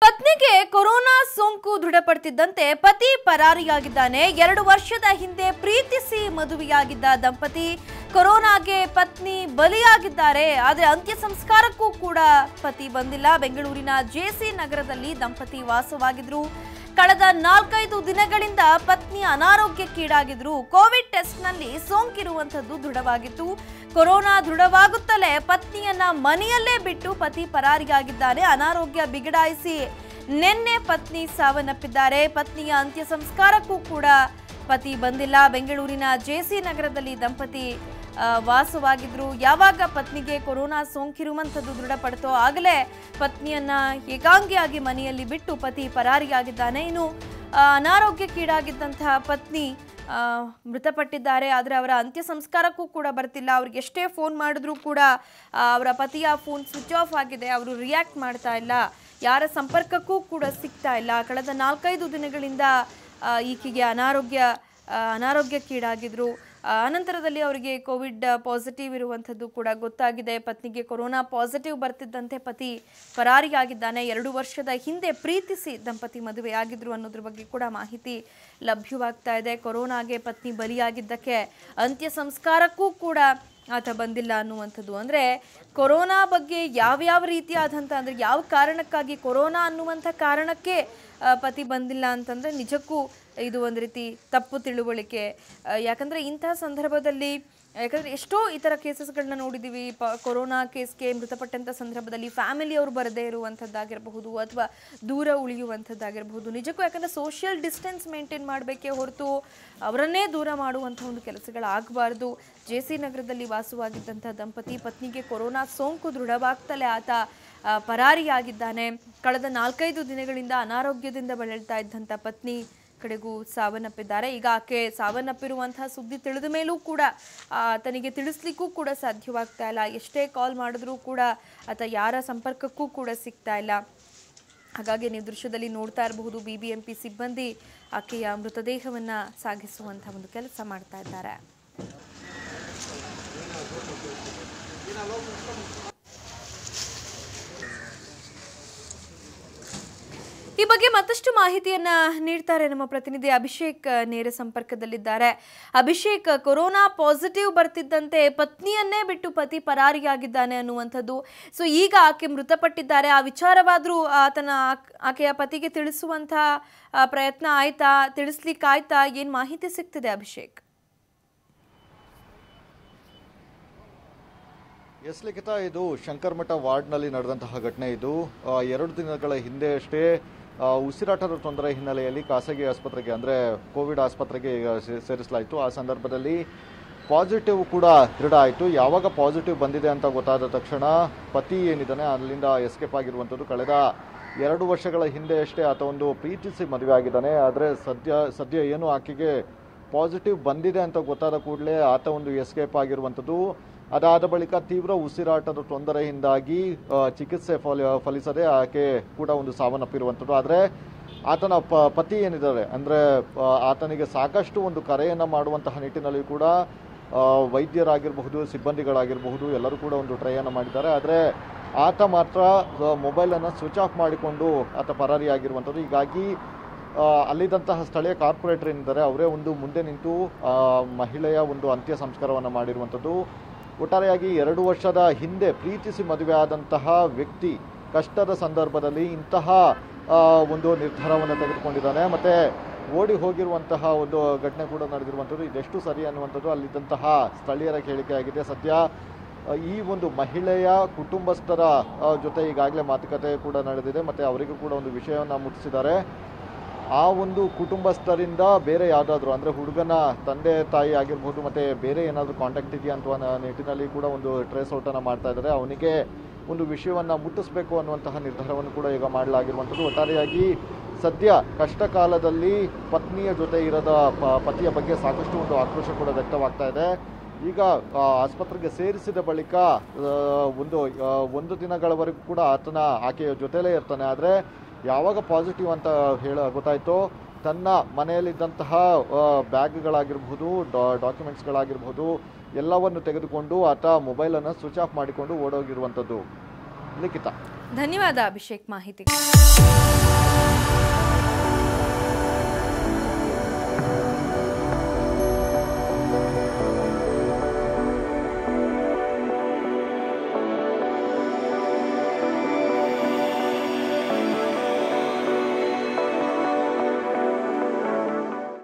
ಪತ್ನಿಗೆ ಕೊರೋನಾ ಸೋಂಕು ದೃಢಪಡ್ತಿದ್ದಂತೆ ಪತಿ ಪರಾರಿಯಾಗಿದ್ದಾನೆ ಎರಡು ವರ್ಷದ ಹಿಂದೆ ಪ್ರೀತಿಸಿ ಮದುವೆಯಾಗಿದ್ದ ದಂಪತಿ ಕೊರೋನಾಗೆ ಪತ್ನಿ ಬಲಿಯಾಗಿದ್ದಾರೆ ಆದರೆ ಅಂತ್ಯ ಸಂಸ್ಕಾರಕ್ಕೂ ಕೂಡ ಪತಿ ಬಂದಿಲ್ಲ ಬೆಂಗಳೂರಿನ ಜೆಸಿ ನಗರದಲ್ಲಿ ದಂಪತಿ ವಾಸವಾಗಿದ್ರು ಕಳೆದ ನಾಲ್ಕೈದು ದಿನಗಳಿಂದ ಪತ್ನಿ ಅನಾರೋಗ್ಯಕ್ಕೀಡಾಗಿದ್ರು ಕೋವಿಡ್ ಟೆಸ್ಟ್ನಲ್ಲಿ ಸೋಂಕಿರುವಂಥದ್ದು ದೃಢವಾಗಿತ್ತು ಕೊರೋನಾ ದೃಢವಾಗುತ್ತಲೇ ಪತ್ನಿಯನ್ನ ಮನೆಯಲ್ಲೇ ಬಿಟ್ಟು ಪತಿ ಪರಾರಿಯಾಗಿದ್ದಾನೆ ಅನಾರೋಗ್ಯ ಬಿಗಡಾಯಿಸಿ ನಿನ್ನೆ ಪತ್ನಿ ಸಾವನ್ನಪ್ಪಿದ್ದಾರೆ ಪತ್ನಿಯ ಅಂತ್ಯ ಸಂಸ್ಕಾರಕ್ಕೂ ಕೂಡ ಪತಿ ಬಂದಿಲ್ಲ ಬೆಂಗಳೂರಿನ ಜೆಸಿ ನಗರದಲ್ಲಿ ದಂಪತಿ ಆ, ವಾಸವಾಗಿದ್ರು ಯಾವಾಗ ಪತ್ನಿಗೆ ಕೊರೋನಾ ಸೋಂಕಿರುವಂಥದ್ದು ದೃಢಪಡ್ತೋ ಆಗಲೇ ಪತ್ನಿಯನ್ನ ಏಕಾಂಗಿಯಾಗಿ ಮನೆಯಲ್ಲಿ ಬಿಟ್ಟು ಪತಿ ಪರಾರಿಯಾಗಿದ್ದಾನೆ ಇನ್ನು ಆ, ಅನಾರೋಗ್ಯಕ್ಕೀಡಾಗಿದ್ದಂತಹ ಪತ್ನಿ ಆ, ಮೃತಪಟ್ಟಿದ್ದಾರೆ ಆದರೆ ಅವರ ಅಂತ್ಯ ಸಂಸ್ಕಾರಕ್ಕೂ ಕೂಡ ಬರ್ತಿಲ್ಲ ಅವ್ರಿಗೆ ಎಷ್ಟೇ ಫೋನ್ ಮಾಡಿದ್ರೂ ಕೂಡ ಆ, ಅವರ ಪತಿಯ ಫೋನ್ ಸ್ವಿಚ್ ಆಫ್ ಆಗಿದೆ ಅವರು ರಿಯಾಕ್ಟ್ ಮಾಡ್ತಾ ಇಲ್ಲ ಯಾರ ಸಂಪರ್ಕಕ್ಕೂ ಕೂಡ ಸಿಗ್ತಾ ಇಲ್ಲ ಕಳೆದ ನಾಲ್ಕೈದು ದಿನಗಳಿಂದ ಆ, ಈಕೆಗೆ ಅನಾರೋಗ್ಯ ಆ, ಅನಾರೋಗ್ಯಕ್ಕೀಡಾಗಿದ್ರು ಆ, ಅನಂತರದಲ್ಲಿ ಅವರಿಗೆ ಕೋವಿಡ್ ಪಾಸಿಟಿವ್ ಇರುವಂಥದ್ದು ಕೂಡ ಗೊತ್ತಾಗಿದೆ ಪತ್ನಿಗೆ ಕೊರೋನಾ ಪಾಸಿಟಿವ್ ಬರ್ತಿದ್ದಂತೆ ಪತಿ ಪರಾರಿಯಾಗಿದ್ದಾನೆ ಎರಡು ವರ್ಷದ ಹಿಂದೆ ಪ್ರೀತಿಸಿ ದಂಪತಿ ಮದುವೆಯಾಗಿದ್ರು ಅನ್ನೋದ್ರ ಬಗ್ಗೆ ಕೂಡ ಮಾಹಿತಿ ಲಭ್ಯವಾಗ್ತಾ ಇದೆ ಕೊರೋನಾಗೆ ಪತ್ನಿ ಬಲಿಯಾಗಿದ್ದಕ್ಕೆ ಅಂತ್ಯ ಸಂಸ್ಕಾರಕ್ಕೂ ಕೂಡ ಆತ ಬಂದಿಲ್ಲ ಅನ್ನುವಂಥದ್ದು ಅಂದರೆ ಕೊರೋನಾ ಬಗ್ಗೆ ಯಾವ್ಯಾವ ರೀತಿಯಾದಂಥ ಅಂದರೆ ಯಾವ ಕಾರಣಕ್ಕಾಗಿ ಕೊರೋನಾ ಅನ್ನುವಂಥ ಕಾರಣಕ್ಕೆ ಆ, ಪತಿ ಬಂದಿಲ್ಲ ಅಂತಂದರೆ ನಿಜಕ್ಕೂ ಇದು ಒಂದು ರೀತಿ ತಪ್ಪು ತಿಳುವಳಿಕೆ ಆ, ಯಾಕಂದರೆ ಇಂತಹ ಸಂದರ್ಭದಲ್ಲಿ ಯಾಕಂದರೆ ಎಷ್ಟೋ ಈ ಥರ ಕೇಸಸ್ಗಳನ್ನ ನೋಡಿದ್ದೀವಿ ಪ ಕೊರೋನಾ ಕೇಸ್ಗೆ ಮೃತಪಟ್ಟಂಥ ಸಂದರ್ಭದಲ್ಲಿ ಫ್ಯಾಮಿಲಿಯವರು ಬರದೇ ಇರುವಂಥದ್ದಾಗಿರಬಹುದು ಅಥವಾ ದೂರ ಉಳಿಯುವಂಥದ್ದಾಗಿರಬಹುದು ನಿಜಕ್ಕೂ ಯಾಕಂದರೆ ಸೋಷಿಯಲ್ ಡಿಸ್ಟೆನ್ಸ್ ಮೇಂಟೈನ್ ಮಾಡಬೇಕೇ ಹೊರತು ಅವರನ್ನೇ ದೂರ ಮಾಡುವಂಥ ಒಂದು ಕೆಲಸಗಳಾಗಬಾರ್ದು ಜೆ ಸಿ ನಗರದಲ್ಲಿ ವಾಸವಾಗಿದ್ದಂಥ ದಂಪತಿ ಪತ್ನಿಗೆ ಕೊರೋನಾ ಸೋಂಕು ದೃಢವಾಗ್ತಲೇ ಆತ ಆ, ಪರಾರಿಯಾಗಿದ್ದಾನೆ ಕಳೆದ ನಾಲ್ಕೈದು ದಿನಗಳಿಂದ ಅನಾರೋಗ್ಯದಿಂದ ಬಳಲ್ತಾ ಇದ್ದಂಥ ಪತ್ನಿ ಕಡೆಗೂ ಸಾವನ್ನಪ್ಪಿದ್ದಾರೆ ಈಗ ಆಕೆ ಸಾವನ್ನಪ್ಪಿರುವಂತಹ ಸುದ್ದಿ ತಿಳಿದ ಮೇಲೂ ಕೂಡ ಆ, ತನಗೆ ತಿಳಿಸ್ಲಿಕ್ಕೂ ಕೂಡ ಸಾಧ್ಯವಾಗ್ತಾ ಇಲ್ಲ ಎಷ್ಟೇ ಕಾಲ್ ಮಾಡಿದ್ರೂ ಕೂಡ ಆತ ಯಾರ ಸಂಪರ್ಕಕ್ಕೂ ಕೂಡ ಸಿಗ್ತಾ ಇಲ್ಲ ಹಾಗಾಗಿ ನೀವು ದೃಶ್ಯದಲ್ಲಿ ನೋಡ್ತಾ ಇರಬಹುದು ಬಿ ಬಿ ಎಂ ಪಿ ಸಿಬ್ಬಂದಿ ಆಕೆಯ ಮೃತದೇಹವನ್ನ ಸಾಗಿಸುವಂತಹ ಒಂದು ಕೆಲಸ ಮಾಡ್ತಾ ಇದ್ದಾರೆ ಈ ಬಗ್ಗೆ ಮತ್ತಷ್ಟು ಮಾಹಿತಿಯನ್ನ ನೀಡ್ತಾರೆ ನಮ್ಮ ಪ್ರತಿನಿಧಿ ಅಭಿಷೇಕ್ ಆ, ನೇರ ಸಂಪರ್ಕದಲ್ಲಿದ್ದಾರೆ ಅಭಿಷೇಕ್ ಕೊರೋನಾ ಪಾಸಿಟಿವ್ ಬರ್ತಿದ್ದಂತೆ ಪತ್ನಿಯನ್ನೇ ಬಿಟ್ಟು ಪತಿ ಪರಾರಿಯಾಗಿದ್ದಾನೆ ಅನ್ನುವಂಥದ್ದು ಸೊ ಈಗ ಆಕೆ ಮೃತಪಟ್ಟಿದ್ದಾರೆ ಆ ವಿಚಾರವಾದ್ರೂ ಆತನ ಆಕ್- ಆಕೆಯ ಪತಿಗೆ ತಿಳಿಸುವಂಥ ಆ, ಪ್ರಯತ್ನ ಆಯ್ತಾ ತಿಳಿಸ್ಲಿಕ್ಕಾಯ್ತಾ ಏನ್ ಮಾಹಿತಿ ಸಿಗ್ತಿದೆ ಅಭಿಷೇಕ್ ಎಸ್ ಲಿಖಿತ ಇದು ಶಂಕರಮಠ ವಾರ್ಡ್ನಲ್ಲಿ ನಡೆದಂತಹ ಘಟನೆ ಇದು ಆ, ಎರಡು ದಿನಗಳ ಹಿಂದೆ ಅಷ್ಟೇ ಆ, ಉಸಿರಾಟದ ತೊಂದರೆ ಹಿನ್ನೆಲೆಯಲ್ಲಿ ಖಾಸಗಿ ಆಸ್ಪತ್ರೆಗೆ ಅಂದರೆ ಕೋವಿಡ್ ಆಸ್ಪತ್ರೆಗೆ ಈಗ ಸೇ- ಸೇರಿಸಲಾಯಿತು ಆ ಸಂದರ್ಭದಲ್ಲಿ ಪಾಸಿಟಿವ್ ಕೂಡ ದೃಢ ಆಯಿತು ಯಾವಾಗ ಪಾಸಿಟಿವ್ ಬಂದಿದೆ ಅಂತ ಗೊತ್ತಾದ ತಕ್ಷಣ ಪತಿ ಏನಿದ್ದಾನೆ ಅಲ್ಲಿಂದ ಎಸ್ಕೇಪ್ ಆಗಿರುವಂಥದ್ದು ಕಳೆದ ಎರಡು ವರ್ಷಗಳ ಹಿಂದೆ ಅಷ್ಟೇ ಆತ ಒಂದು ಪ್ರೀತಿಸಿ ಮದುವೆ ಆಗಿದ್ದಾನೆ ಆದರೆ ಸದ್ಯ ಸದ್ಯ ಏನು ಆಕೆಗೆ ಪಾಸಿಟಿವ್ ಬಂದಿದೆ ಅಂತ ಗೊತ್ತಾದ ಕೂಡಲೇ ಆತ ಒಂದು ಎಸ್ಕೇಪ್ ಆಗಿರುವಂಥದ್ದು ಅದಾದ ಬಳಿಕ ತೀವ್ರ ಉಸಿರಾಟದ ತೊಂದರೆಯಿಂದಾಗಿ ಆ, ಚಿಕಿತ್ಸೆ ಫಲ ಫಲಿಸದೆ ಆಕೆ ಕೂಡ ಒಂದು ಸಾವನ್ನಪ್ಪಿರುವಂಥದ್ದು ಆದರೆ ಆತನ ಪ ಪತಿ ಏನಿದ್ದಾರೆ ಅಂದರೆ ಆತನಿಗೆ ಸಾಕಷ್ಟು ಒಂದು ಕರೆಯನ್ನು ಮಾಡುವಂತಹ ನಿಟ್ಟಿನಲ್ಲಿ ಕೂಡ ಆ, ವೈದ್ಯರಾಗಿರಬಹುದು ಸಿಬ್ಬಂದಿಗಳಾಗಿರಬಹುದು ಎಲ್ಲರೂ ಕೂಡ ಒಂದು ಟ್ರೈಯನ್ನು ಮಾಡಿದ್ದಾರೆ ಆದರೆ ಆತ ಮಾತ್ರ ಮೊಬೈಲನ್ನು ಸ್ವಿಚ್ ಆಫ್ ಮಾಡಿಕೊಂಡು ಆತ ಪರಾರಿಯಾಗಿರುವಂಥದ್ದು ಹೀಗಾಗಿ ಆ, ಅಲ್ಲಿದ್ದಂತಹ ಸ್ಥಳೀಯ ಕಾರ್ಪೊರೇಟರ್ ಏನಿದ್ದಾರೆ ಅವರೇ ಒಂದು ಮುಂದೆ ನಿಂತು ಆ, ಮಹಿಳೆಯ ಒಂದು ಅಂತ್ಯ ಸಂಸ್ಕಾರವನ್ನು ಮಾಡಿರುವಂಥದ್ದು ಒಟ್ಟಾರೆಯಾಗಿ ಎರಡು ವರ್ಷದ ಹಿಂದೆ ಪ್ರೀತಿಸಿ ಮದುವೆ ಆದಂತಹ ವ್ಯಕ್ತಿ ಕಷ್ಟದ ಸಂದರ್ಭದಲ್ಲಿ ಇಂತಹ ಆ, ಒಂದು ನಿರ್ಧಾರವನ್ನು ತೆಗೆದುಕೊಂಡಿದ್ದಾನೆ ಮತ್ತೆ ಓಡಿ ಹೋಗಿರುವಂತಹ ಒಂದು ಘಟನೆ ಕೂಡ ನಡೆದಿರುವಂಥದ್ದು ಇದೆಷ್ಟು ಸರಿ ಅನ್ನುವಂಥದ್ದು ಅಲ್ಲಿದ್ದಂತಹ ಸ್ಥಳೀಯರ ಹೇಳಿಕೆಯಾಗಿದೆ ಸದ್ಯ ಆ, ಈ ಒಂದು ಮಹಿಳೆಯ ಕುಟುಂಬಸ್ಥರ ಆ, ಜೊತೆ ಈಗಾಗಲೇ ಮಾತುಕತೆ ಕೂಡ ನಡೆದಿದೆ ಮತ್ತೆ ಅವರಿಗೂ ಕೂಡ ಒಂದು ವಿಷಯವನ್ನು ಮುಟ್ಟಿಸಿದ್ದಾರೆ ಆ ಒಂದು ಕುಟುಂಬಸ್ಥರಿಂದ ಬೇರೆ ಯಾವುದಾದ್ರೂ ಅಂದರೆ ಹುಡುಗನ ತಂದೆ ತಾಯಿ ಆಗಿರ್ಬೋದು ಮತ್ತೆ ಬೇರೆ ಏನಾದರೂ ಕಾಂಟ್ಯಾಕ್ಟ್ ಇದೆಯಾ ಅಂತ ನಿಟ್ಟಿನಲ್ಲಿ ಕೂಡ ಒಂದು ಟ್ರೇಸ್ ಔಟನ್ನು ಮಾಡ್ತಾ ಇದ್ದಾರೆ ಅವನಿಗೆ ಒಂದು ವಿಷಯವನ್ನು ಮುಟ್ಟಿಸ್ಬೇಕು ಅನ್ನುವಂತಹ ನಿರ್ಧಾರವನ್ನು ಕೂಡ ಈಗ ಮಾಡಲಾಗಿರುವಂಥದ್ದು ಒಟ್ಟಾರೆಯಾಗಿ ಸದ್ಯ ಕಷ್ಟ ಕಾಲದಲ್ಲಿ ಪತ್ನಿಯ ಜೊತೆ ಇರದ ಪ- ಪತಿಯ ಬಗ್ಗೆ ಸಾಕಷ್ಟು ಒಂದು ಆಕ್ರೋಶ ಕೂಡ ವ್ಯಕ್ತವಾಗ್ತಾ ಇದೆ ಈಗ ಆ, ಆಸ್ಪತ್ರೆಗೆ ಸೇರಿಸಿದ ಬಳಿಕ ಆ, ಒಂದು ಆ, ಒಂದು ದಿನಗಳವರೆಗೂ ಕೂಡ ಆತನ ಆಕೆಯ ಜೊತೆಲೇ ಇರ್ತಾನೆ ಆದರೆ ಯಾವಾಗ ಪಾಸಿಟಿವ್ ಅಂತ ಹೇಳ ಗೊತ್ತಾಯ್ತೋ ತನ್ನ ಮನೆಯಲ್ಲಿದ್ದಂತಹ ಆ, ಬ್ಯಾಗ್ಗಳಾಗಿರ್ಬೋದು ಡಾ- ಡಾಕ್ಯುಮೆಂಟ್ಸ್ಗಳಾಗಿರ್ಬೋದು ಎಲ್ಲವನ್ನು ತೆಗೆದುಕೊಂಡು ಆತ ಮೊಬೈಲನ್ನು ಸ್ವಿಚ್ ಆಫ್ ಮಾಡಿಕೊಂಡು ಓಡೋಗಿರುವಂಥದ್ದು ಲಿಖಿತ ಧನ್ಯವಾದ ಅಭಿಷೇಕ್ ಮಾಹಿತಿ